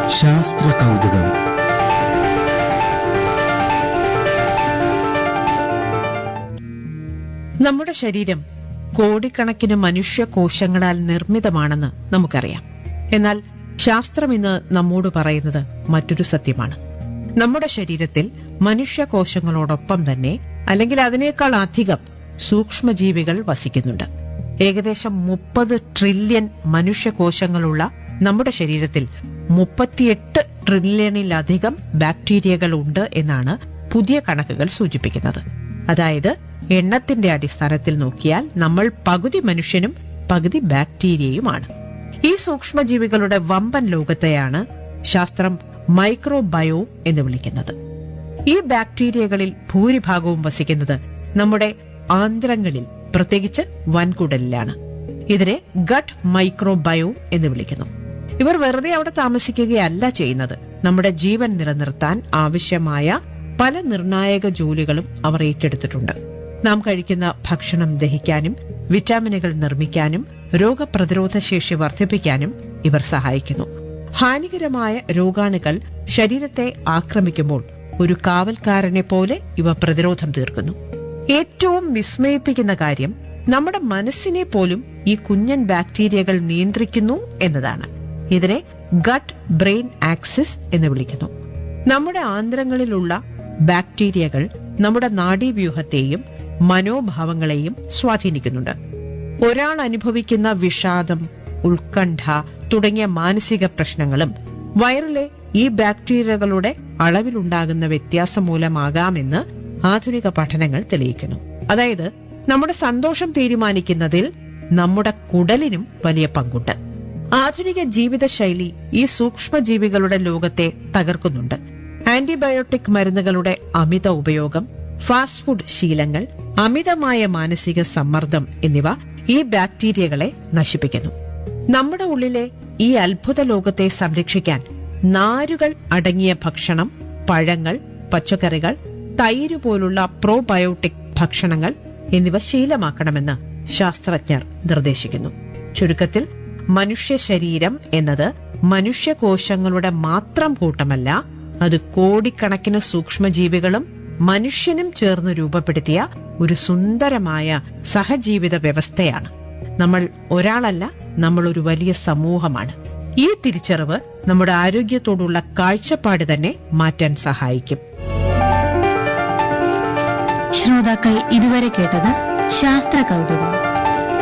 ശാസ്ത്ര കൗതുകം നമ്മുടെ ശരീരം കോടിക്കണക്കിന് മനുഷ്യ കോശങ്ങളാൽ നിർമ്മിതമാണെന്ന് നമുക്കറിയാം എന്നാൽ ശാസ്ത്രം ഇന്ന് നമ്മോട് പറയുന്നത് മറ്റൊരു സത്യമാണ് നമ്മുടെ ശരീരത്തിൽ മനുഷ്യ കോശങ്ങളോടൊപ്പം തന്നെ അല്ലെങ്കിൽ അതിനേക്കാൾ അധികം സൂക്ഷ്മജീവികൾ വസിക്കുന്നുണ്ട് ഏകദേശം മുപ്പത് ട്രില്യൺ മനുഷ്യ കോശങ്ങളുള്ള നമ്മുടെ ശരീരത്തിൽ മുപ്പത്തിയെട്ട് ട്രില്യണിലധികം ബാക്ടീരിയകൾ ഉണ്ട് എന്നാണ് പുതിയ കണക്കുകൾ സൂചിപ്പിക്കുന്നത് അതായത് എണ്ണത്തിന്റെ അടിസ്ഥാനത്തിൽ നോക്കിയാൽ നമ്മൾ പകുതി മനുഷ്യനും പകുതി ബാക്ടീരിയയുമാണ് ഈ സൂക്ഷ്മജീവികളുടെ വമ്പൻ ലോകത്തെയാണ് ശാസ്ത്രം മൈക്രോബയോം എന്ന് വിളിക്കുന്നത് ഈ ബാക്ടീരിയകളിൽ ഭൂരിഭാഗവും വസിക്കുന്നത് നമ്മുടെ ആന്ത്രങ്ങളിൽ പ്രത്യേകിച്ച് വൻകുടലിലാണ് ഇതിനെ ഗട്ട് മൈക്രോബയോം എന്ന് വിളിക്കുന്നു ഇവർ വെറുതെ അവിടെ താമസിക്കുകയല്ല ചെയ്യുന്നത് നമ്മുടെ ജീവൻ നിലനിർത്താൻ ആവശ്യമായ പല നിർണായക ജോലികളും അവർ ഏറ്റെടുത്തിട്ടുണ്ട് നാം കഴിക്കുന്ന ഭക്ഷണം ദഹിക്കാനും വിറ്റാമിനുകൾ നിർമ്മിക്കാനും രോഗപ്രതിരോധ ശേഷി വർദ്ധിപ്പിക്കാനും ഇവർ സഹായിക്കുന്നു ഹാനികരമായ രോഗാണുക്കൾ ശരീരത്തെ ആക്രമിക്കുമ്പോൾ ഒരു കാവൽക്കാരനെ പോലെ ഇവ പ്രതിരോധം തീർക്കുന്നു ഏറ്റവും വിസ്മയിപ്പിക്കുന്ന കാര്യം നമ്മുടെ മനസ്സിനെ പോലും ഈ കുഞ്ഞൻ ബാക്ടീരിയകൾ നിയന്ത്രിക്കുന്നു എന്നതാണ് ഇതിനെ ഗട്ട് ബ്രെയിൻ ആക്സിസ് എന്ന് വിളിക്കുന്നു നമ്മുടെ ആന്തരങ്ങളിലുള്ള ബാക്ടീരിയകൾ നമ്മുടെ നാഡീവ്യൂഹത്തെയും മനോഭാവങ്ങളെയും സ്വാധീനിക്കുന്നുണ്ട് ഒരാൾ അനുഭവിക്കുന്ന വിഷാദം ഉത്കണ്ഠ തുടങ്ങിയ മാനസിക പ്രശ്നങ്ങളും വയറിലെ ഈ ബാക്ടീരിയകളുടെ അളവിലുണ്ടാകുന്ന വ്യത്യാസം മൂലമാകാമെന്ന് ആധുനിക പഠനങ്ങൾ തെളിയിക്കുന്നു അതായത് നമ്മുടെ സന്തോഷം തീരുമാനിക്കുന്നതിൽ നമ്മുടെ കുടലിനും വലിയ പങ്കുണ്ട് ആധുനിക ജീവിതശൈലി ഈ സൂക്ഷ്മജീവികളുടെ ലോകത്തെ തകർക്കുന്നുണ്ട് ആന്റിബയോട്ടിക് മരുന്നുകളുടെ അമിത ഉപയോഗം ഫാസ്റ്റ് ഫുഡ് ശീലങ്ങൾ അമിതമായ മാനസിക സമ്മർദ്ദം എന്നിവ ഈ ബാക്ടീരിയകളെ നശിപ്പിക്കുന്നു നമ്മുടെ ഉള്ളിലെ ഈ അത്ഭുത ലോകത്തെ സംരക്ഷിക്കാൻ നാരുകൾ അടങ്ങിയ ഭക്ഷണം പഴങ്ങൾ പച്ചക്കറികൾ തൈര് പോലുള്ള പ്രോബയോട്ടിക് ഭക്ഷണങ്ങൾ എന്നിവ ശീലമാക്കണമെന്ന് ശാസ്ത്രജ്ഞർ നിർദ്ദേശിക്കുന്നു ചുരുക്കത്തിൽ മനുഷ്യ ശരീരം എന്നത് മനുഷ്യകോശങ്ങളുടെ മാത്രം കൂട്ടമല്ല അത് കോടിക്കണക്കിന് സൂക്ഷ്മജീവികളും മനുഷ്യനും ചേർന്ന് രൂപപ്പെടുത്തിയ ഒരു സുന്ദരമായ സഹജീവിത വ്യവസ്ഥയാണ് നമ്മൾ ഒരാളല്ല നമ്മൾ ഒരു വലിയ സമൂഹമാണ് ഈ തിരിച്ചറിവ് നമ്മുടെ ആരോഗ്യത്തോടുള്ള കാഴ്ചപ്പാട് തന്നെ മാറ്റാൻ സഹായിക്കും ശ്രോതാക്കൾ ഇതുവരെ കേട്ടത് ശാസ്ത്ര കൗതുകം